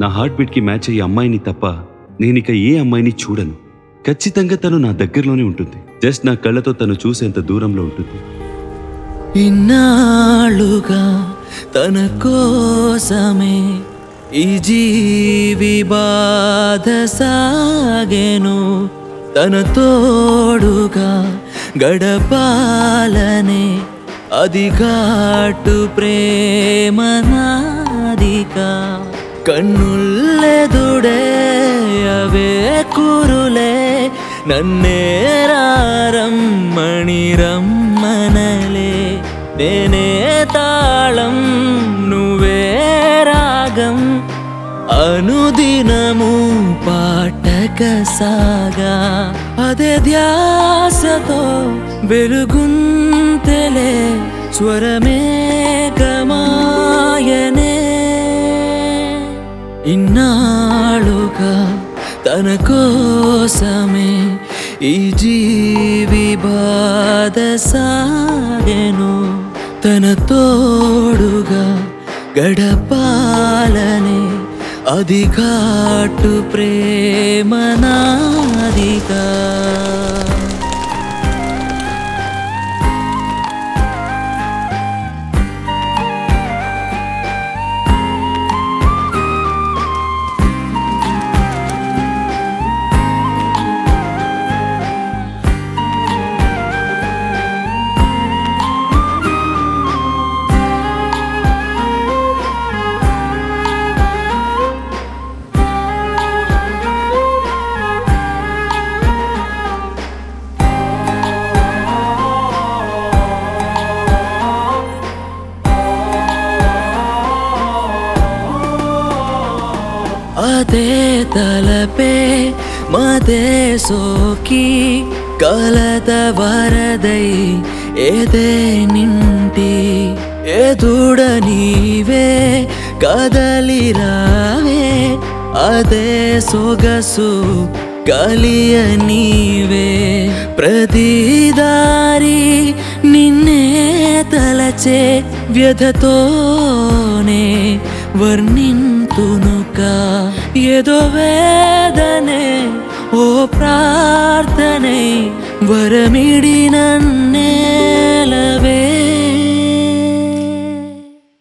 నా heart బీట్కి match అయ్యే అమ్మాయిని తప్ప నేనిక ఏ అమ్మాయిని చూడను ఖచ్చితంగా తను నా దగ్గరలోనే ఉంటుంది జస్ట్ నా కళ్ళతో తను చూసేంత దూరంలో ఉంటుంది ఇన్నాళ్ళుగా తన కోసమే ఈ జీవి బాధ సాగెను తన తోడుగా గడపాలనే అది ఘాటు ప్రేమ నాదిగా కన్నుల్లెదుడే అవే కురులే నన్నేరారమ్మణి రమ్మనలే నేనే తాళం నువ్వే రాగం అనుదినము పాటక సాగా అదే ధ్యాసతో వెలుగుంతెలే స్వరమే గమాయనే ఇన్నాళ్ళుగా తన కోసమే ఈ జీవి బాధ సాగెను తన తోడుగా గడపాలని అది ఘాటు ప్రేమ నాదిగా అదే తలపే మదే సోకి కలత వరదై ఏదే నింటి ఎదుడ నీవే కదలిరావే అదే సొగసు కలియ నీవే ప్రతిదారి నిన్నే తలచే వ్యధతోనే వర్ణింతునుక ఏదో వేదనే ఓ ప్రార్థనే వరమిడి నన్నేలవే